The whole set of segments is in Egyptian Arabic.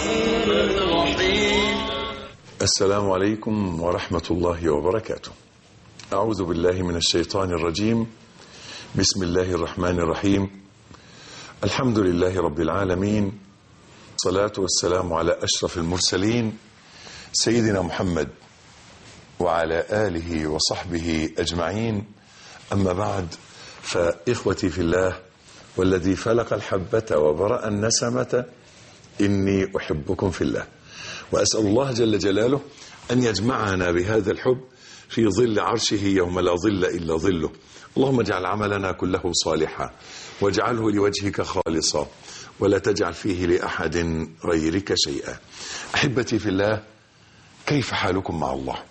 السلام عليكم ورحمة الله وبركاته أعوذ بالله من الشيطان الرجيم بسم الله الرحمن الرحيم الحمد لله رب العالمين الصلاة والسلام على أشرف المرسلين سيدنا محمد وعلى آله وصحبه أجمعين أما بعد فإخوتي في الله والذي فلق الحبة وبرأ النسمة إني أحبكم في الله وأسأل الله جل جلاله أن يجمعنا بهذا الحب في ظل عرشه يوم لا ظل إلا ظله اللهم اجعل عملنا كله صالحا واجعله لوجهك خالصا ولا تجعل فيه لأحد غيرك شيئا أحبتي في الله كيف حالكم مع الله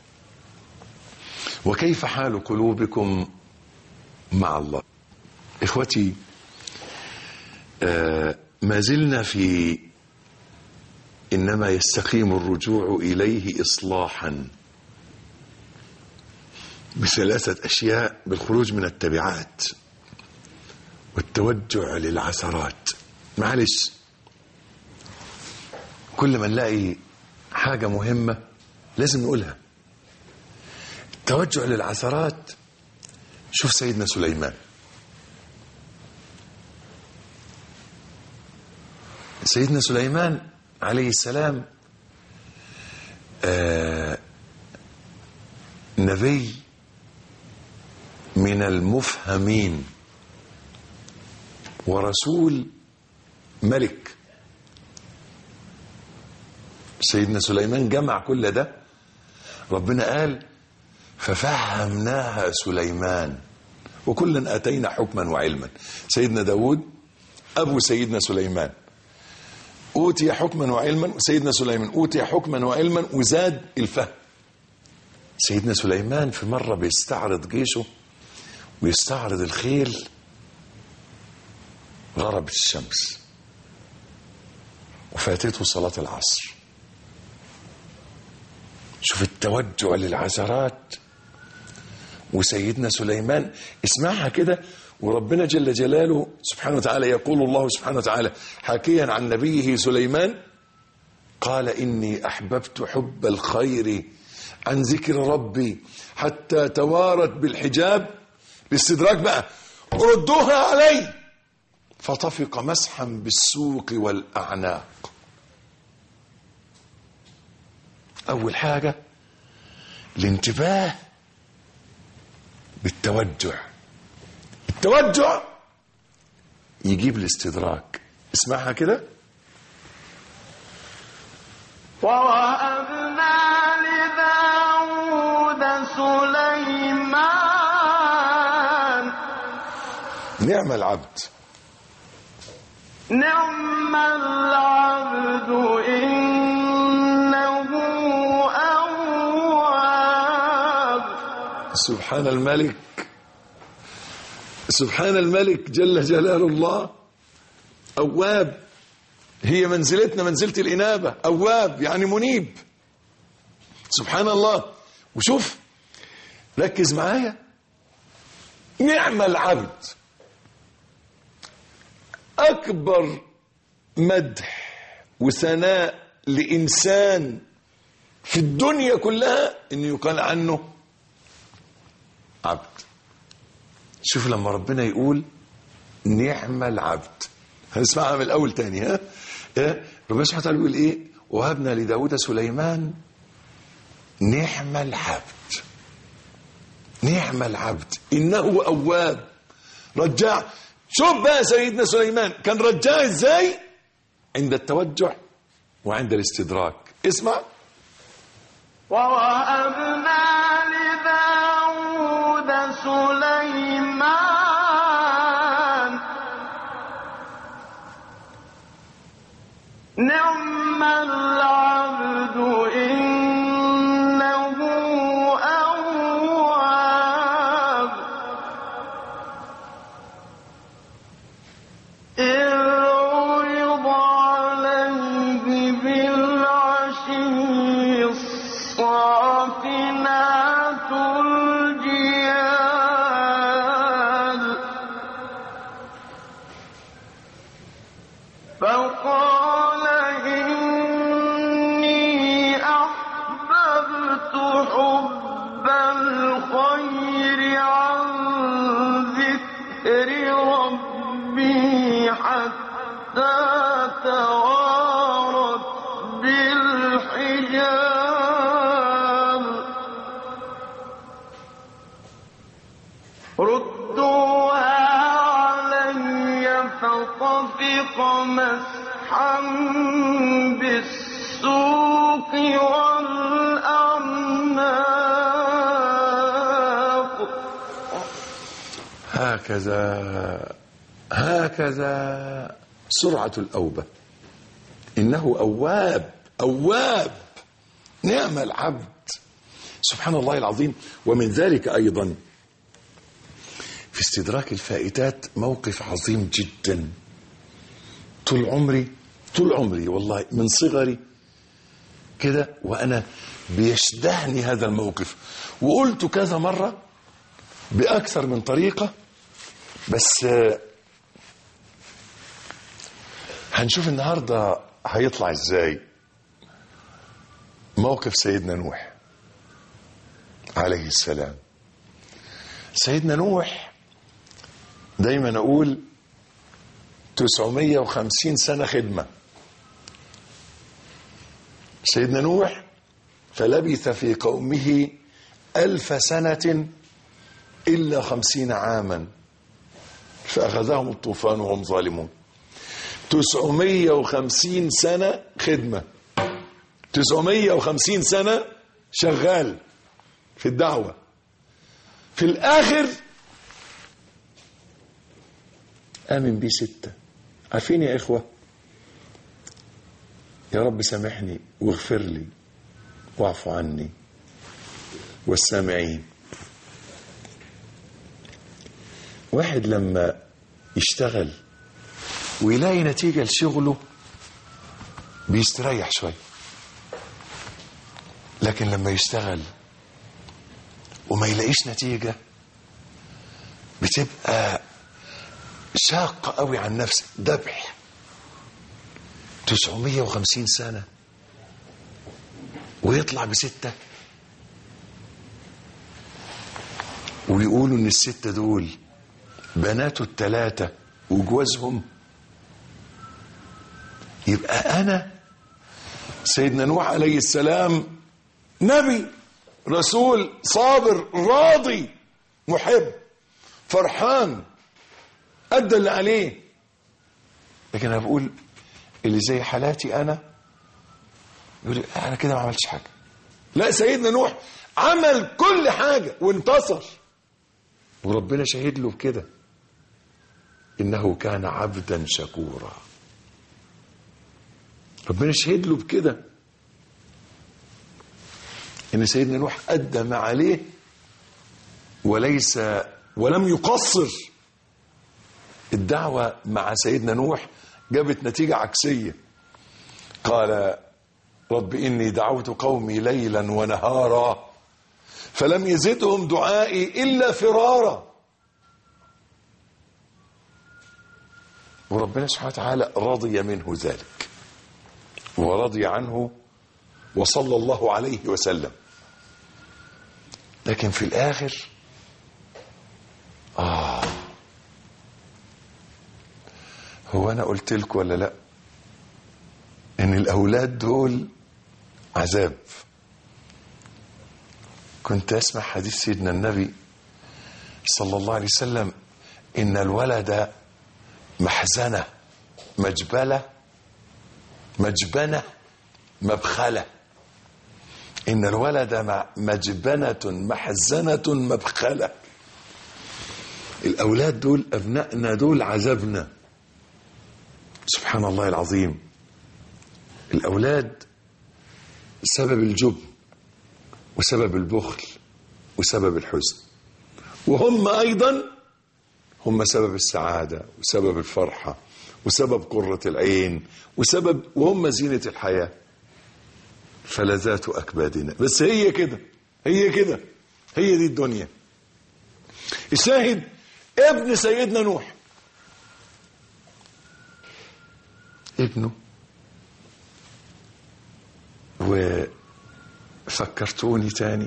وكيف حال قلوبكم مع الله إخوتي آه ما زلنا في إنما يستقيم الرجوع إليه إصلاحا بثلاثة أشياء بالخروج من التبعات والتوجع للعثرات معلش كل ما نلاقي حاجة مهمة لازم نقولها التوجع للعثرات شوف سيدنا سليمان سيدنا سليمان عليه السلام آه نبي من المفهمين ورسول ملك سيدنا سليمان جمع كل ده ربنا قال ففهمناها سليمان وكلا اتينا حكما وعلما سيدنا داود ابو سيدنا سليمان اوتي حكما وعلما سيدنا سليمان اوتي حكما وعلما وزاد الفهم سيدنا سليمان في مره بيستعرض جيشه ويستعرض الخيل غربت الشمس وفاتته صلاة العصر شوف التوجع للعثرات وسيدنا سليمان اسمعها كده وربنا جل جلاله سبحانه وتعالى يقول الله سبحانه وتعالى حاكيا عن نبيه سليمان قال إني أحببت حب الخير عن ذكر ربي حتى توارت بالحجاب الاستدراك بقى ردوها علي فطفق مسحا بالسوق والأعناق أول حاجة الانتباه بالتوجع التوجع يجيب الاستدراك اسمعها كده ووهبنا لداود سليمان نعم العبد نعم العبد إنه أواب سبحان الملك سبحان الملك جل جلال الله أواب هي منزلتنا منزلة الإنابة أواب يعني منيب سبحان الله وشوف ركز معايا نعم العبد أكبر مدح وثناء لإنسان في الدنيا كلها إنه يقال عنه عبد شوف لما ربنا يقول نعم العبد هنسمعها من الأول تاني ها إيه؟ ربنا سبحانه وتعالى بيقول إيه وهبنا لداود سليمان نعم العبد نعم العبد إنه أواب رجع شوف بقى سيدنا سليمان كان رجاء ازاي عند التوجع وعند الاستدراك اسمع ووهبنا لداود سليمان نعم العبد إنه أواب إذ عرض عليه بالعشي الصافنات صريعا بالسوق والأعناق هكذا هكذا سرعة الأوبة إنه أواب أواب نعم العبد سبحان الله العظيم ومن ذلك أيضا في استدراك الفائتات موقف عظيم جدا طول عمري طول عمري والله من صغري كده وأنا بيشدهني هذا الموقف وقلت كذا مرة بأكثر من طريقة بس آه، هنشوف النهارده هيطلع ازاي موقف سيدنا نوح عليه السلام سيدنا نوح دايما اقول 950 سنه خدمه سيدنا نوح فلبث في قومه ألف سنة إلا خمسين عاما فأخذهم الطوفان وهم ظالمون تسعمية وخمسين سنة خدمة تسعمية وخمسين سنة شغال في الدعوة في الآخر آمن بيه ستة عارفين يا إخوة يا رب سامحني واغفر لي واعف عني والسامعين واحد لما يشتغل ويلاقي نتيجة لشغله بيستريح شوية لكن لما يشتغل وما يلاقيش نتيجة بتبقى شاقة قوي عن نفسه ذبح 950 سنة ويطلع بستة ويقولوا ان الستة دول بناته التلاتة وجوازهم يبقى انا سيدنا نوح عليه السلام نبي رسول صابر راضي محب فرحان ادى اللي عليه لكن انا بقول اللي زي حالاتي انا يقول لي انا كده ما عملتش حاجه لا سيدنا نوح عمل كل حاجه وانتصر وربنا شهد له بكده انه كان عبدا شكورا ربنا شهد له بكده ان سيدنا نوح ادى ما عليه وليس ولم يقصر الدعوه مع سيدنا نوح جابت نتيجه عكسيه قال رب اني دعوت قومي ليلا ونهارا فلم يزدهم دعائي الا فرارا وربنا سبحانه وتعالى رضي منه ذلك ورضي عنه وصلى الله عليه وسلم لكن في الاخر اه هو انا قلت لكم ولا لا ان الاولاد دول عذاب كنت اسمع حديث سيدنا النبي صلى الله عليه وسلم ان الولد محزنه مجبله مجبنه مبخله ان الولد مع- مجبنه محزنه مبخله الاولاد دول ابنائنا دول عذابنا سبحان الله العظيم الاولاد سبب الجبن وسبب البخل وسبب الحزن وهم ايضا هم سبب السعاده وسبب الفرحه وسبب قره العين وسبب وهم زينه الحياه فلذات اكبادنا بس هي كده هي كده هي دي الدنيا الشاهد ابن سيدنا نوح ابنه وفكرتوني تاني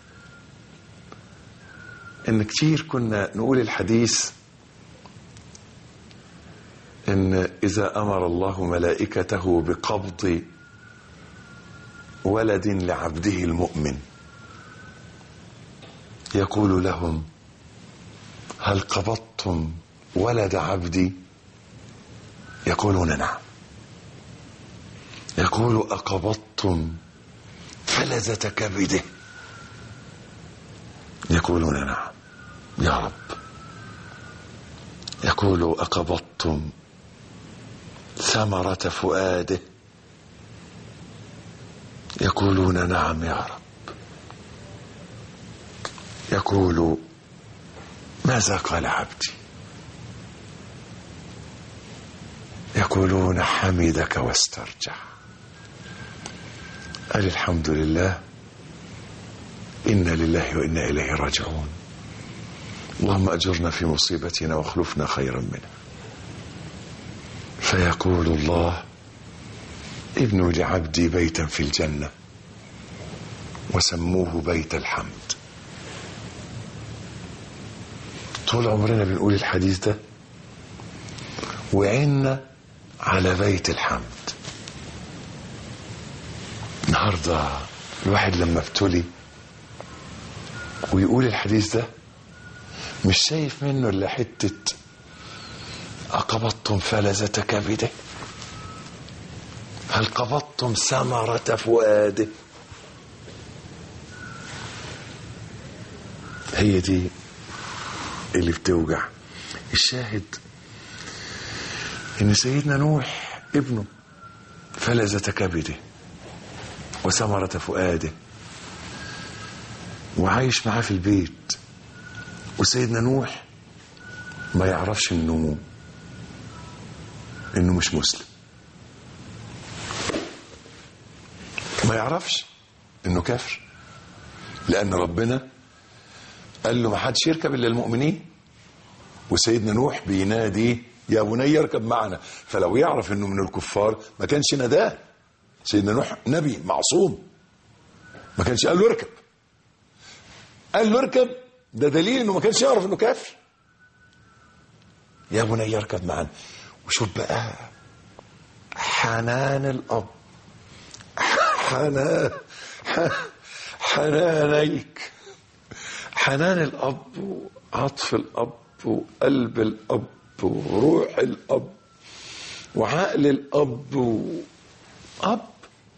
ان كتير كنا نقول الحديث ان اذا امر الله ملائكته بقبض ولد لعبده المؤمن يقول لهم هل قبضتم ولد عبدي يقولون نعم يقول أقبضتم فلذة كبده يقولون نعم يا رب يقول أقبضتم ثمرة فؤاده يقولون نعم يا رب يقول ماذا قال عبدي يقولون حمدك واسترجع قال الحمد لله إنا لله وإنا إليه راجعون اللهم أجرنا في مصيبتنا واخلفنا خيرا منها فيقول الله ابنوا لعبدي بيتا في الجنة وسموه بيت الحمد طول عمرنا بنقول الحديث ده وعنا على بيت الحمد النهارده الواحد لما ابتلي ويقول الحديث ده مش شايف منه الا حته أقبضتم فلذة كبده هل قبضتم ثمرة فؤاده هي دي اللي بتوجع الشاهد ان سيدنا نوح ابنه فلذة كبده وثمرة فؤاده وعايش معاه في البيت وسيدنا نوح ما يعرفش انه انه مش مسلم ما يعرفش انه كافر لان ربنا قال له ما حدش يركب الا المؤمنين وسيدنا نوح بينادي يا بني اركب معنا فلو يعرف انه من الكفار ما كانش ناداه سيدنا نوح نبي معصوم ما كانش قال له اركب قال له اركب ده دليل انه ما كانش يعرف انه كافر يا بني اركب معنا وشوف بقى حنان الاب حنان حنانيك حنان الاب وعطف الاب وقلب الاب وروح الاب وعقل الاب و... اب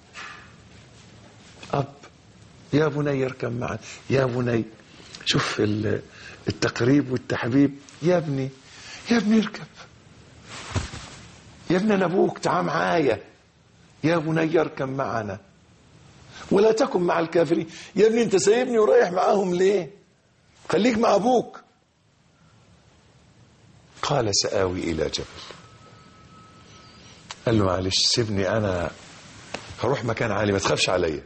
اب يا بني اركب معنا يا بني شوف ال- التقريب والتحبيب يا ابني يا ابني اركب يا ابن انا ابوك تعال معايا يا بني اركب معنا ولا تكن مع الكافرين يا ابني انت سايبني ورايح معاهم ليه خليك مع ابوك قال سآوي إلى جبل قال له معلش سيبني أنا هروح مكان عالي ما تخافش عليا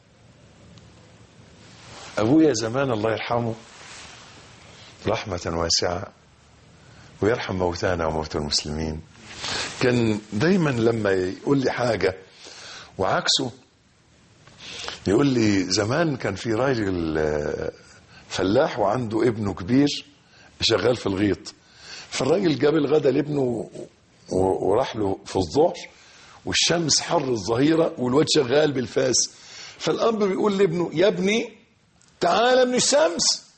أبويا زمان الله يرحمه رحمة واسعة ويرحم موتانا وموتى المسلمين كان دايما لما يقول لي حاجة وعكسه يقول لي زمان كان في راجل آه، فلاح وعنده ابنه كبير شغال في الغيط فالراجل جاب الغدا لابنه و- وراح له في الظهر والشمس حر الظهيرة والواد شغال بالفاس فالأب بيقول لابنه يا ابني تعالى من الشمس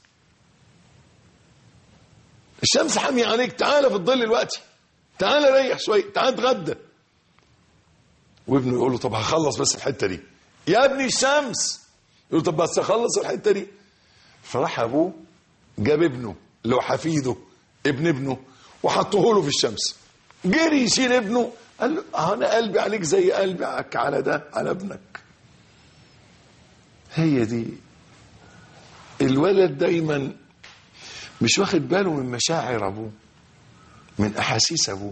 الشمس حامية عليك تعالى في الظل دلوقتي تعالى ريح شوية تعالى اتغدى وابنه يقول له طب هخلص بس الحتة دي يا ابني الشمس يقول له طب بس اخلص الحتة دي فراح ابوه جاب ابنه اللي هو حفيده ابن ابنه وحطه له في الشمس جري يشيل ابنه قال له "آه انا قلبي عليك زي قلبي على ده على ابنك هي دي الولد دايما مش واخد باله من مشاعر ابوه من احاسيس ابوه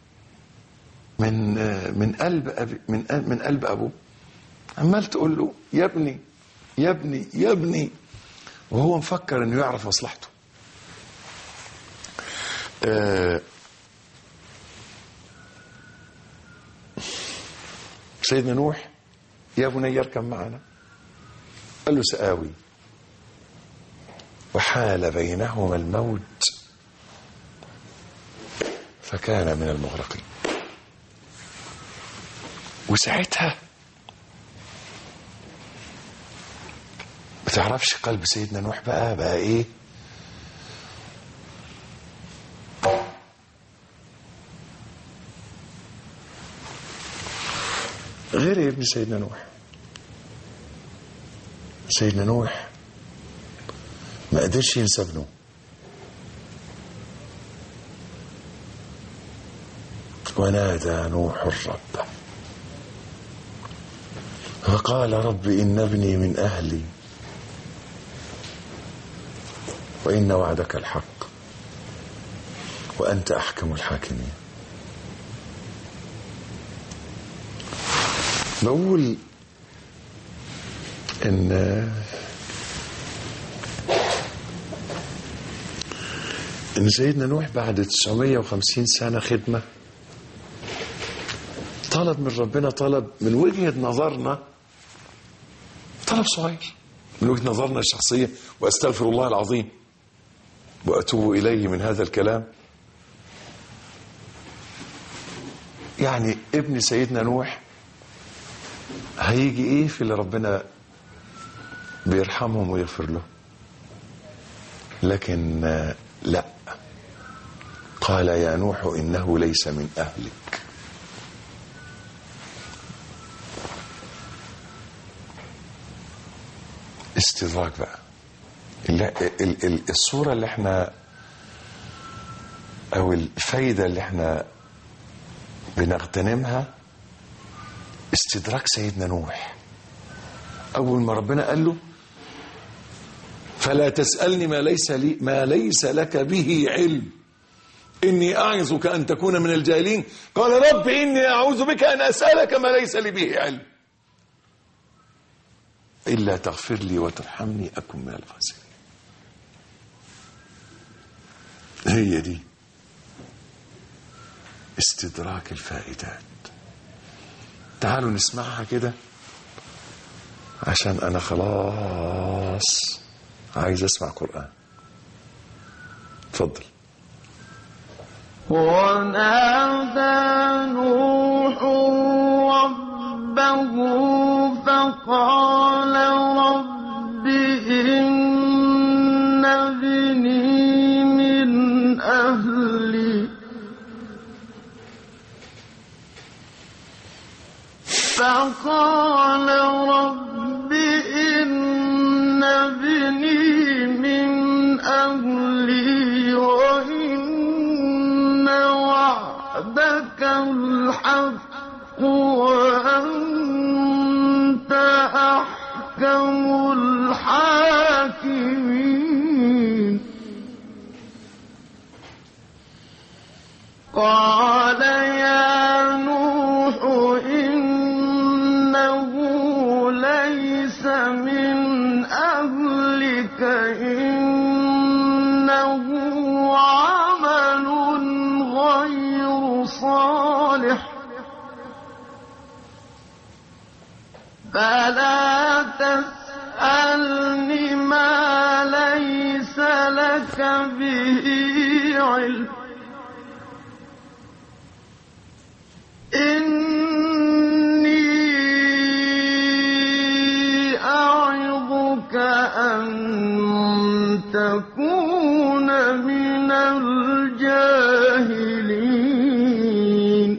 من آه، من قلب أبي من قل- من قلب ابوه عمال تقول له يا ابني يا ابني يا ابني وهو مفكر انه يعرف مصلحته آه، سيدنا نوح يا بني اركب معنا قال له سآوي وحال بينهما الموت فكان من المغرقين وساعتها ما تعرفش قلب سيدنا نوح بقى بقى ايه غير ابن سيدنا نوح سيدنا نوح ما قدرش ينسى ابنه ونادى نوح ربه فقال رب إن ابني من أهلي وإن وعدك الحق وأنت أحكم الحاكمين بقول إن إن سيدنا نوح بعد 950 سنة خدمة طلب من ربنا طلب من وجهة نظرنا طلب صغير من وجهة نظرنا الشخصية وأستغفر الله العظيم وأتوب إليه من هذا الكلام يعني ابن سيدنا نوح هيجي ايه في اللي ربنا بيرحمهم ويغفر له لكن آه، لا قال يا نوح انه ليس من اهلك استدراك بقى ال- ال- ال- الصورة اللي احنا او الفايدة اللي احنا بنغتنمها استدراك سيدنا نوح اول ما ربنا قال له فلا تسألني ما ليس لي ما ليس لك به علم إني أعظك أن تكون من الجاهلين قال رب إني أعوذ بك أن أسألك ما ليس لي به علم إلا تغفر لي وترحمني أكن من الخاسرين هي دي استدراك الفائدات تعالوا نسمعها كده عشان أنا خلاص عايز أسمع قرآن اتفضل ونادى نوح ربه فقال رب إن ابني من أهلي فقال رب إن ابني من أهلي وإن وعدك الحق وأنت أحكم الحاكمين قال يا نوح إنه ليس من أهلك إنه عمل غير صالح فلا تسألني ما ليس لك به علم إني أعظك أن تكون من الجاهلين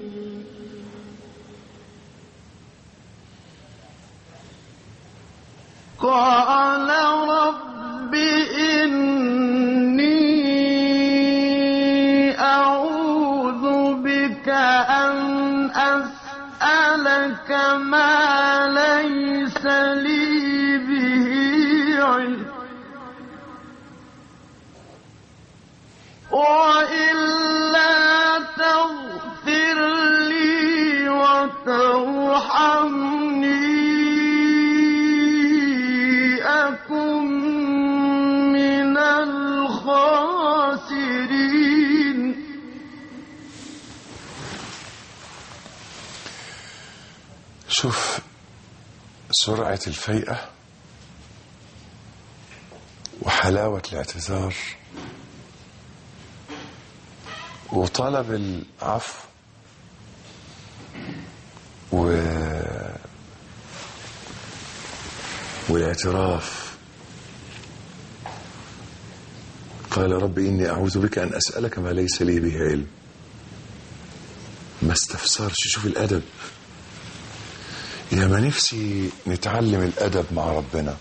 قال رب إني أعوذ بك أن أسألك ما ليس لي به علم وإلا تغفر لي وترحمني أكن من الخاسرين شوف سرعة الفيئة وحلاوة الاعتذار وطلب العفو و... والاعتراف قال رب إني أعوذ بك أن أسألك ما ليس لي به علم ما استفسرش شوف الأدب يا ما نفسي نتعلم الأدب مع ربنا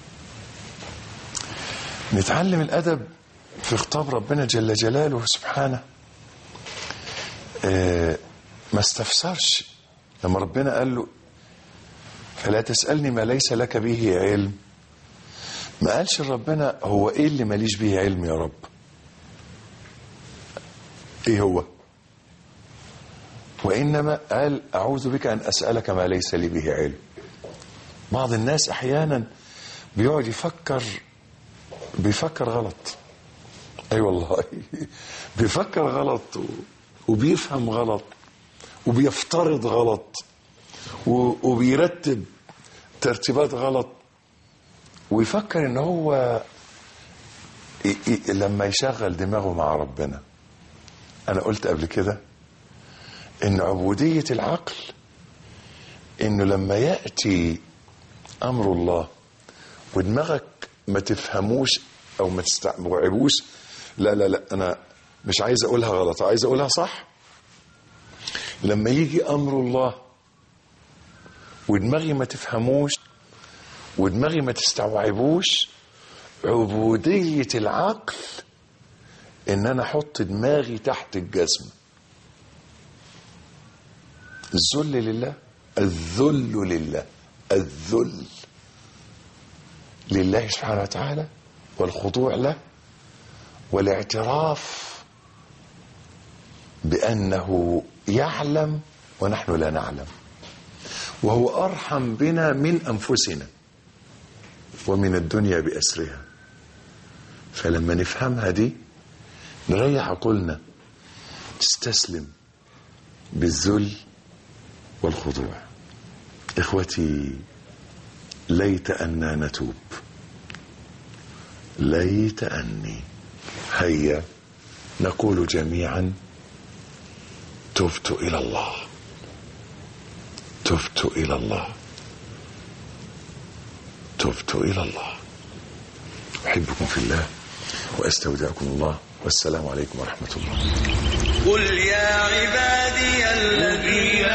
نتعلم الأدب في خطاب ربنا جل جلاله سبحانه آه ما استفسرش لما ربنا قال له فلا تسألني ما ليس لك به علم ما قالش ربنا هو ايه اللي ماليش به علم يا رب ايه هو وإنما قال أعوذ بك أن أسألك ما ليس لي به علم بعض الناس أحيانا بيقعد يفكر بيفكر غلط أي أيوة والله بيفكر غلط وبيفهم غلط وبيفترض غلط وبيرتب ترتيبات غلط ويفكر ان هو لما يشغل دماغه مع ربنا انا قلت قبل كده ان عبودية العقل انه لما يأتي امر الله ودماغك ما تفهموش او ما تستوعبوش لا لا لا انا مش عايز اقولها غلط عايز اقولها صح لما يجي امر الله ودماغي ما تفهموش ودماغي ما تستوعبوش عبودية العقل ان انا احط دماغي تحت الجزم الذل لله الذل لله الذل لله سبحانه وتعالى والخضوع له والاعتراف بأنه يعلم ونحن لا نعلم وهو أرحم بنا من أنفسنا ومن الدنيا بأسرها فلما نفهمها دي نريح عقولنا تستسلم بالذل والخضوع إخوتي ليت أنا نتوب ليت أني هيا نقول جميعا تبت إلى الله تبت إلى الله تبت إلى الله أحبكم في الله وأستودعكم الله والسلام عليكم ورحمة الله قل يا عبادي الذين